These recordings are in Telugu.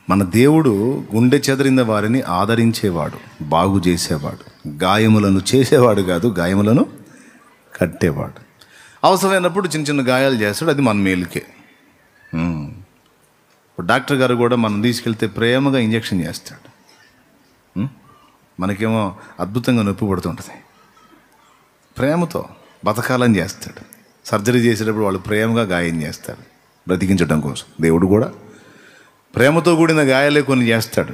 మన దేవుడు గుండె చెదరిన వారిని ఆదరించేవాడు బాగు చేసేవాడు గాయములను చేసేవాడు కాదు గాయములను కట్టేవాడు అవసరమైనప్పుడు చిన్న చిన్న గాయాలు చేస్తాడు అది మన మేలుకే ఉమ్. ఇప్పుడు డాక్టర్ గారు కూడా మనం తీసుకెళ్తే ప్రేమగా ఇంజెక్షన్ చేస్తాడు ఉమ్. మనకేమో అద్భుతంగా నొప్పి పడుతుంటుంది ప్రేమతో బతకాలని చేస్తాడు సర్జరీ చేసేటప్పుడు వాళ్ళు ప్రేమగా గాయం చేస్తారు బ్రతికించడం కోసం దేవుడు కూడా ప్రేమతో కూడిన గాయాలే కొన్ని చేస్తాడు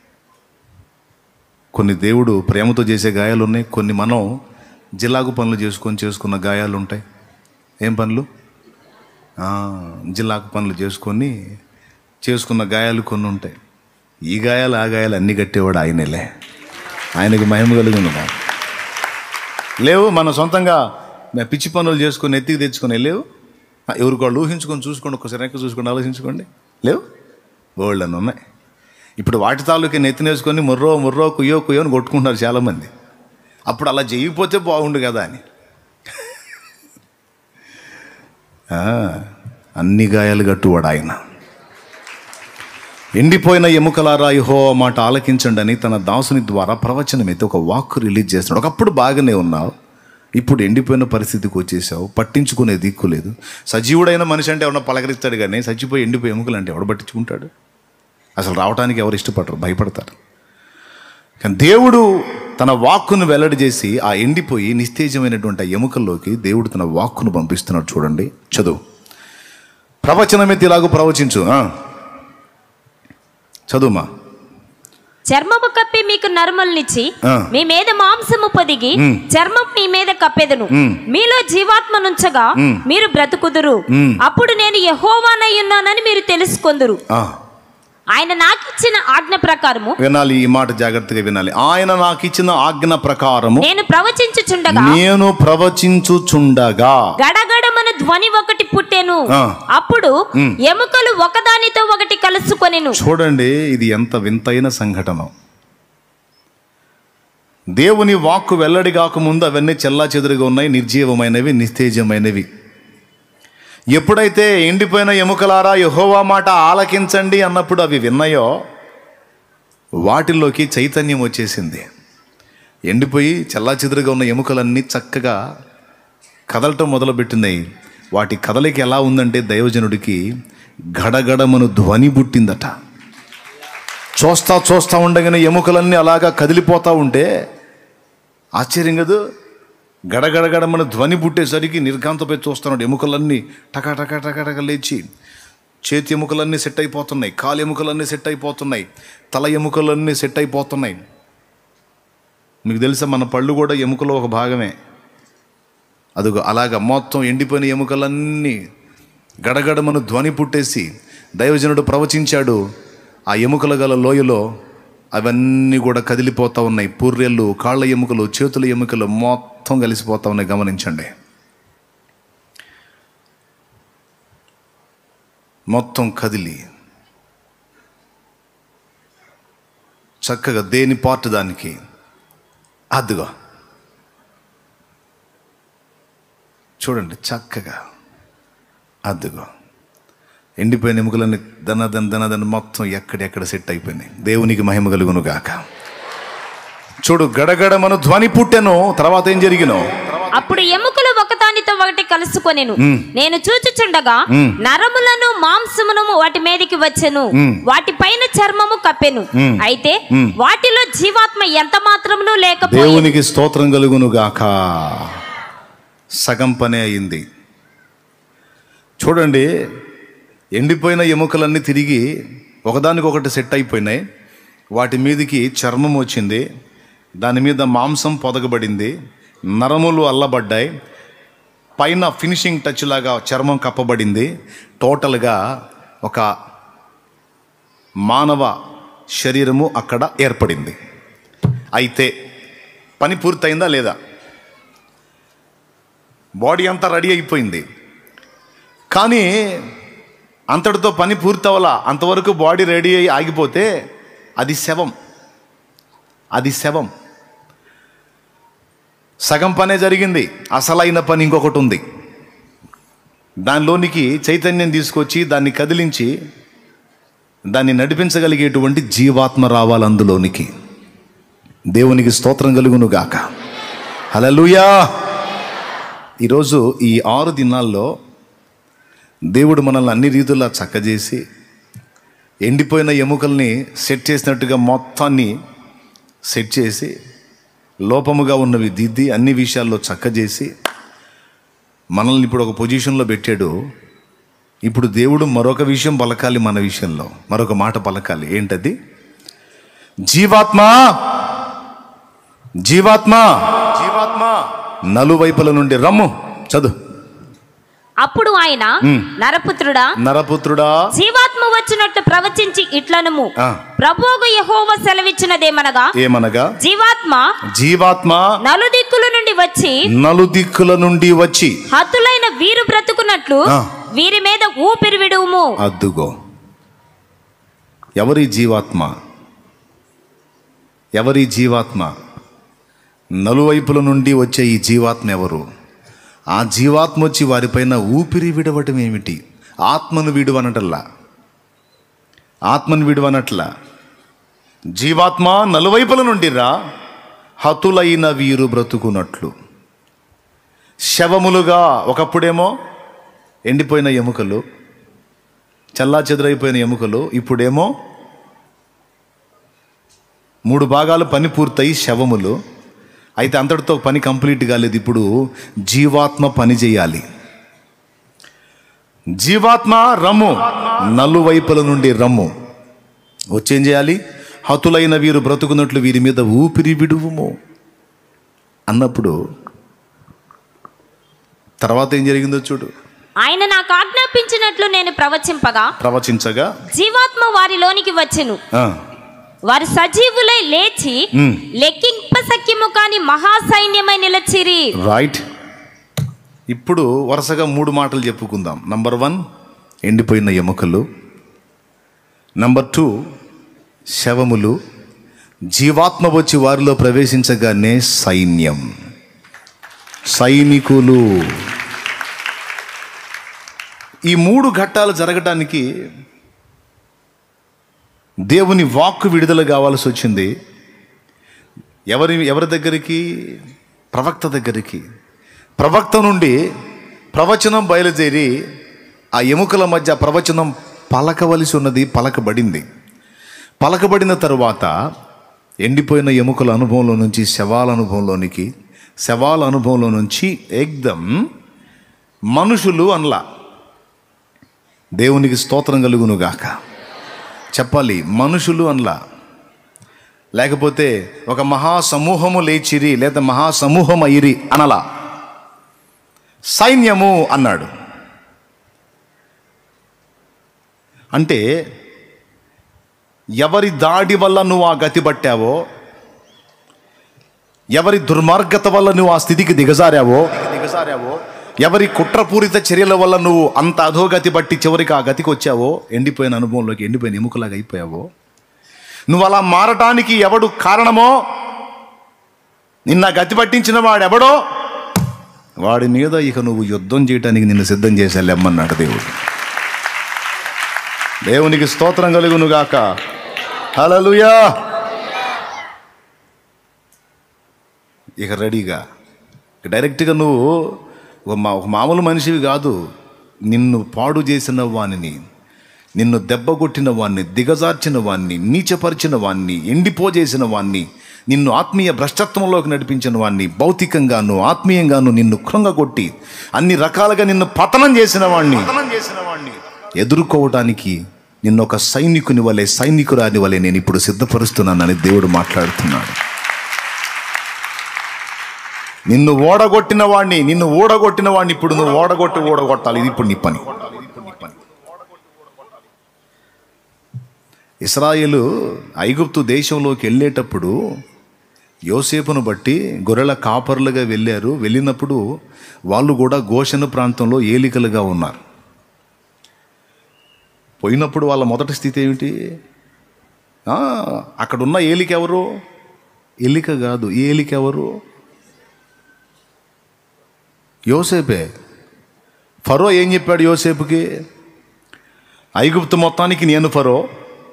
కొన్ని దేవుడు ప్రేమతో చేసే గాయాలు ఉన్నాయి కొన్ని మనం జిల్లాకు పనులు చేసుకొని చేసుకున్న గాయాలు ఉంటాయి ఏం పనులు ఆ, జిల్లాకు పనులు చేసుకొని చేసుకున్న గాయాలు కొన్ని ఉంటాయి ఈ గాయాలు ఆ గాయాలు అన్నీ కట్టేవాడు ఆయనలే ఆయనకి మహిమ కలిగింది కాదు లేవు మన సొంతంగా మే- పిచ్చి పనులు చేసుకొని ఎత్తికి తెచ్చుకొని లేవు ఆ, ఎవరికి వాళ్ళు ఊహించుకొని చూసుకోండి ఒకసారి వెనక్కి చూసుకోండి ఆలోచించుకోండి లేవు బోల్డ్ అని ఉన్నాయి ఇప్పుడు వాటి తాలూకే నెత్తినేసుకొని ముర్రో ముర్రో కుయ్యో కుయ్యో అని కొట్టుకుంటున్నారు చాలామంది అప్పుడు అలా చేయకపోతే బాగుండు కదా అని ఆ, అన్ని గాయాలు కట్టువాడు ఆయన ఎండిపోయిన ఎముకలారా యహో మాట ఆలకించండి అని తన దాసుని ద్వారా ప్రవచనం అయితే ఒక వాక్ రిలీజ్ చేస్తున్నాడు ఒకప్పుడు బాగానే ఉన్నావు ఇప్పుడు ఎండిపోయిన పరిస్థితికి వచ్చేసావు పట్టించుకునే దిక్కు లేదు సజీవుడైన మనిషి అంటే ఎవరన్నా పలకరిస్తాడు కానీ చచ్చిపోయి ఎండిపోయి ఎముకలు అంటే ఎవడు పట్టించుకుంటాడు అసలు రావడానికి ఎవరు ఇష్టపడరు భయపడతారు కానీ దేవుడు తన వాక్కును వెల్లడి చేసి ఆ ఎండిపోయి నిస్తేజమైనటువంటి ఆ ఎముకల్లోకి దేవుడు తన వాక్కును పంపిస్తున్నాడు చూడండి చదువు ప్రవచనమే ఇలాగూ ప్రవచించు ఆ. చదువుమా చర్మము కప్పి మీకు నరములనిచ్చి ఆ. మీ మీద మాంసము పొదిగి మ్. చర్మం మీ మీద కప్పెదను మ్. మీలో జీవాత్మనుంచగా మ్. మీరు బ్రతుకుదురు మ్. అప్పుడు నేను యహోవానయ్యున్నానని మీరు తెలుసుకొందురు ఆ. ఆయన నాకిచ్చిన ఆజ్ఞ ప్రకారము వినాలి ఈ మాట జాగ్రత్తగా వినాలి ఆయన నాకు ఇచ్చిన ఆజ్ఞ ప్రకారము నేను ప్రవచించుచుండగా నేను ప్రవచించుచుండగా గడగడమను ధ్వని ఒకటి పుట్టెను ఆ. అప్పుడు ఎముకలు ఒకదానితో ఒకటి కలుసుకొనెను చూడండి ఇది ఎంత వింతైన సంఘటన దేవుని వాక్కు వెల్లడి కాకముందు అవన్నీ చెల్లా చెదురుగా ఉన్నాయి నిర్జీవమైనవి నిస్తేజమైనవి ఎప్పుడైతే ఎండిపోయిన ఎముకలారా యహోవా మాట ఆలకించండి అన్నప్పుడు అవి విన్నాయో వాటిల్లోకి చైతన్యం వచ్చేసింది ఎండిపోయి చెల్లా చెదురుగా ఉన్న ఎముకలన్నీ చక్కగా కదలటం మొదలుపెట్టినాయి వాటి కదలిక ఎలా ఉందంటే దైవజనుడికి గడగడమను ధ్వని పుట్టిందట చూస్తా చూస్తా ఉండగానే ఎముకలన్నీ అలాగా కదిలిపోతా ఉంటే ఆశ్చర్యం కదా గడగడగడమను ధ్వని పుట్టేసరికి నిర్ఘాంతపై చూస్తున్నాడు ఎముకలన్నీ టకా టకా టకా టకా లేచి చేతి ఎముకలన్నీ సెట్ అయిపోతున్నాయి కాలు ఎముకలన్నీ సెట్ అయిపోతున్నాయి తల ఎముకలన్నీ సెట్ అయిపోతున్నాయి మీకు తెలుసా మన పళ్ళు కూడా ఎముకలో ఒక భాగమే అదిగో అలాగ మొత్తం ఎండిపోయిన ఎముకలన్నీ గడగడమను ధ్వని పుట్టేసి దైవజనుడు ప్రవచించాడు ఆ ఎముకల గల లోయలో అవన్నీ కూడా కదిలిపోతూ ఉన్నాయి పూర్రెళ్ళు కాళ్ళ ఎముకలు చేతుల ఎముకలు మొత్తం కలిసిపోతా ఉన్నాయి గమనించండి మొత్తం కదిలి చక్కగా దేని పార్ట్ దానికి అదిగో చూడండి చక్కగా అదిగో ఎండిపోయిన ఎముకలన్నీ దనదన దనదన మొత్తం ఎక్కడెక్కడ సెట్ అయిపోయినాయి దేవునికి మహిమ కలుగును గాక చూడు గడగడమను ధ్వని పుట్టెను తర్వాత ఏం జరిగినో అప్పుడు ఎముకలు ఒకదానితో ఒకటి కలుసుకొనెను మ్. నేను చూచుచుండగా మ్. నరములను మాంసమును వాటి మీదకి వచ్చెను మ్. వాటి పైన చర్మము కప్పెను మ్. అయితే మ్. వాటిలో జీవాత్మ ఎంత మాత్రమును లేకపోయింది దేవునికి స్తోత్రం కలుగును గాక సగం పనే అయింది చూడండి ఎండిపోయిన ఎముకలన్నీ తిరిగి ఒకదానికొకటి సెట్ అయిపోయినాయి వాటి మీదకి చర్మం వచ్చింది దాని మీద మాంసం పొదగబడింది నరములు అల్లబడ్డాయి పైన ఫినిషింగ్ టచ్ లాగా చర్మం కప్పబడింది టోటల్గా ఒక మానవ శరీరము అక్కడ ఏర్పడింది అయితే పని పూర్తయిందా లేదా బాడీ అంతా రెడీ అయిపోయింది కానీ అంతటితో పని పూర్తవలా అంతవరకు బాడీ రెడీ అయి ఆగిపోతే అది శవం అది శవం సగం పనే జరిగింది అసలైన పని ఇంకొకటి ఉంది దానిలోనికి చైతన్యం తీసుకొచ్చి దాన్ని కదిలించి దాన్ని నడిపించగలిగేటువంటి జీవాత్మ రావాలి అందులోనికి దేవునికి స్తోత్రం కలుగును గాక హలలుయా ఈరోజు ఈ ఆరు దినాల్లో దేవుడు మనల్ని అన్ని రీతుల్లో చక్కజేసి ఎండిపోయిన ఎముకల్ని సెట్ చేసినట్టుగా మొత్తాన్ని సెట్ చేసి లోపముగా ఉన్నవి దిద్ది అన్ని విషయాల్లో చక్కజేసి మనల్ని ఇప్పుడు ఒక పొజిషన్లో పెట్టాడు ఇప్పుడు దేవుడు మరొక విషయం పలకాలి మన విషయంలో మరొక మాట పలకాలి ఏంటది జీవాత్మ జీవాత్మ జీవాత్మ నలువైపుల నుండి రమ్ము చదువు అప్పుడు ఆయన నరపుత్రుడా నరపుత్రుడా జీవాత్మ వచ్చినట్లు ప్రవచించి ఇట్లనుము ఆ. ప్రభువుకు యెహోవా సెలవిచ్చినదేమనగా ఏమనగా జీవాత్మ జీవాత్మ నలుదిక్కుల నుండి వచ్చి నలుదిక్కుల నుండి వచ్చి హతులైన వీరు బ్రతుకున్నట్లు ఆ. వీరి మీద ఊపిరి విడువుము అద్దుగో ఎవరి జీవాత్మ ఎవరి జీవాత్మ నలువైపుల నుండి వచ్చే ఈ జీవాత్మ ఎవరు ఆ జీవాత్మ వచ్చి వారిపైన ఊపిరి విడవటం ఏమిటి ఆత్మను విడువనటల్లా ఆత్మను విడువనట్లా జీవాత్మ నలువైపుల నుండి రా హతులైన వీరు బ్రతుకున్నట్లు శవములుగా ఒకప్పుడేమో ఎండిపోయిన ఎముకలు చల్లా చెదురైపోయిన ఎముకలు ఇప్పుడేమో మూడు భాగాలు పని పూర్తయి శవములు అయితే అంతటితో పని కంప్లీట్ కాలేదు ఇప్పుడు జీవాత్మ పని చేయాలి జీవాత్మ రమ్ము నలువైపుల నుండి రమ్ము వచ్చేం చేయాలి హతులైన వీరు బ్రతుకున్నట్లు వీరి మీద ఊపిరి విడువుము అన్నప్పుడు తర్వాత ఏం జరిగిందో చూడు ఆయన నాకు ఆజ్ఞాపించినట్లు నేను ప్రవచింపగా ప్రవచించగా జీవాత్మ వారిలోనికి వచ్చెను ఆ, వారి సజీవులై లేచి ఉమ్. లెక్కింప సఖ్యము కాని మహాసైన్యమై నిలచిరి రైట్ ఇప్పుడు వరుసగా మూడు మాటలు చెప్పుకుందాం నంబర్ వన్ ఎండిపోయిన ఎముకలు నంబర్ టూ శవములు జీవాత్మ వచ్చి వారిలో ప్రవేశించగానే సైన్యం సైనికులు ఈ మూడు ఘట్టాలు జరగటానికి దేవుని వాక్కు విడుదల కావాల్సి వచ్చింది ఎవరి ఎవరి దగ్గరికి ప్రవక్త దగ్గరికి ప్రవక్త నుండి ప్రవచనం బయలుదేరి ఆ ఎముకల మధ్య ప్రవచనం పలకవలసి ఉన్నది పలకబడింది పలకబడిన తరువాత ఎండిపోయిన ఎముకల అనుభవంలో నుంచి శవాల అనుభవంలోనికి శవాల అనుభవంలో నుంచి ఏకదం మనుషులు అనలా దేవునికి స్తోత్రం కలుగునుగాక చెప్పాలి మనుషులు అనలా లేకపోతే ఒక మహాసమూహము లేచిరి లేదా మహాసమూహం అయిరి అనలా సైన్యము అన్నాడు అంటే ఎవరి దాడి వల్ల నువ్వు ఆ గతి పట్టావో ఎవరి దుర్మార్గత వల్ల నువ్వు ఆ స్థితికి దిగజారావో దిగజారావో ఎవరి కుట్రపూరిత చర్యల వల్ల నువ్వు అంత అధోగతి బట్టి చివరికి ఆ గతికి వచ్చావో ఎండిపోయిన అనుభవంలోకి ఎండిపోయిన ఎముకలాగా అయిపోయావో నువ్వు అలా మారటానికి ఎవడు కారణమో నిన్న గతి పట్టించిన వాడెవడో వాడి మీద ఇక నువ్వు యుద్ధం చేయటానికి నిన్ను సిద్ధం చేసే లెమ్మన్నాడు దేవుడు దేవునికి స్తోత్రం కలుగును గాక హలలుయా ఇక రెడీగా ఇక డైరెక్ట్గా నువ్వు ఒక మా ఒక మామూలు మనిషివి కాదు నిన్ను పాడు చేసిన వానిని నిన్ను దెబ్బ కొట్టిన వాణ్ణి దిగజార్చిన వాణ్ణి నీచపరిచిన వాణ్ణి ఎండిపోజేసిన వాణ్ణి నిన్ను ఆత్మీయ భ్రష్టత్వంలోకి నడిపించిన వాణ్ణి భౌతికంగాను ఆత్మీయంగాను నిన్ను కృంగగొట్టి అన్ని రకాలుగా నిన్ను పతనం చేసిన వాణ్ణి ఎదుర్కోవటానికి నిన్ను ఒక సైనికుని వలె సైనికురాని వలె నేను ఇప్పుడు సిద్ధపరుస్తున్నానని దేవుడు మాట్లాడుతున్నాడు నిన్ను ఓడగొట్టిన వాడిని నిన్ను ఓడగొట్టిన వాడిని ఇప్పుడు నువ్వు ఓడగొట్టి ఓడగొట్టాలి ఇది ఇప్పుడు నీ పని ఇస్రాయేలు ఐగుప్తు దేశంలోకి వెళ్ళేటప్పుడు యోసేపును బట్టి గొర్రెల కాపర్లుగా వెళ్ళారు వెళ్ళినప్పుడు వాళ్ళు కూడా గోషణ ప్రాంతంలో ఏలికలుగా ఉన్నారు పోయినప్పుడు వాళ్ళ మొదటి స్థితి ఏమిటి ఆ, అక్కడున్న ఏలిక ఎవరు ఎలిక కాదు ఏలిక ఎవరు యోసేపే ఫరో ఏం చెప్పాడు యోసేపుకి ఐగుప్తు మొత్తానికి నేను ఫరో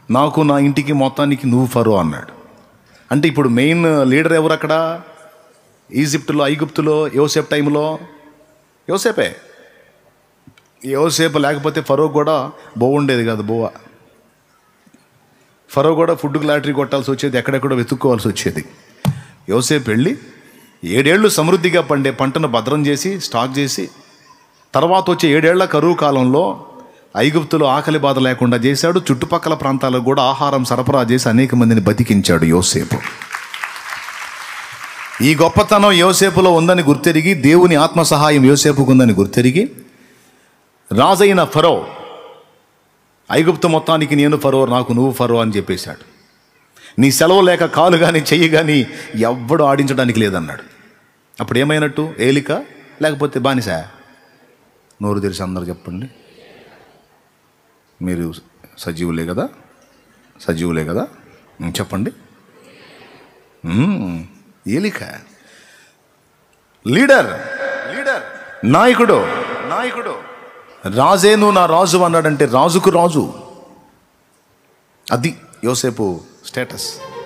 నాకు నా ఇంటికి మొత్తానికి నువ్వు ఫరో అన్నాడు అంటే ఇప్పుడు మెయిన్ లీడర్ ఎవరు అక్కడ ఈజిప్టులో ఐగుప్తులో యోసేపు టైంలో యోసేపే యోసేపు లేకపోతే ఫరో కూడా బాగుండేది కాదు బోవా ఫరో కూడా ఫుడ్కి లాటరీ కొట్టాల్సి వచ్చేది ఎక్కడెక్కడో వెతుక్కోవాల్సి వచ్చేది యోసేపు వెళ్ళి ఏడేళ్లు సమృద్ధిగా పండే పంటను భద్రం చేసి స్టాక్ చేసి తర్వాత వచ్చే ఏడేళ్ల కరువు కాలంలో ఐగుప్తులో ఆకలి బాధ లేకుండా చేశాడు చుట్టుపక్కల ప్రాంతాలకు కూడా ఆహారం సరఫరా చేసి అనేక మందిని బతికించాడు యోసేపు ఈ గొప్పతనం యోసేపులో ఉందని గుర్తెరిగి దేవుని ఆత్మ సహాయం యోసేపుకు ఉందని గుర్తెరిగి రాజైన ఫరో ఐగుప్తు మొత్తానికి నేను ఫరో నాకు నువ్వు ఫరో అని చెప్పేశాడు నీ సెలవు లేక కాలు కానీ చెయ్యి కానీ ఎవ్వడు ఆడించడానికి లేదన్నాడు అప్పుడు ఏమైనట్టు ఏలిక లేకపోతే బానిస నోరు తెరిచి అందరు చెప్పండి మీరు సజీవులే కదా సజీవులే కదా ఉం, చెప్పండి ఉం, ఏలిక లీడర్ లీడర్ నాయకుడు నాయకుడు రాజే నువ్వు నా రాజు అన్నాడంటే రాజుకు రాజు అది యోసేపు స్టేటస్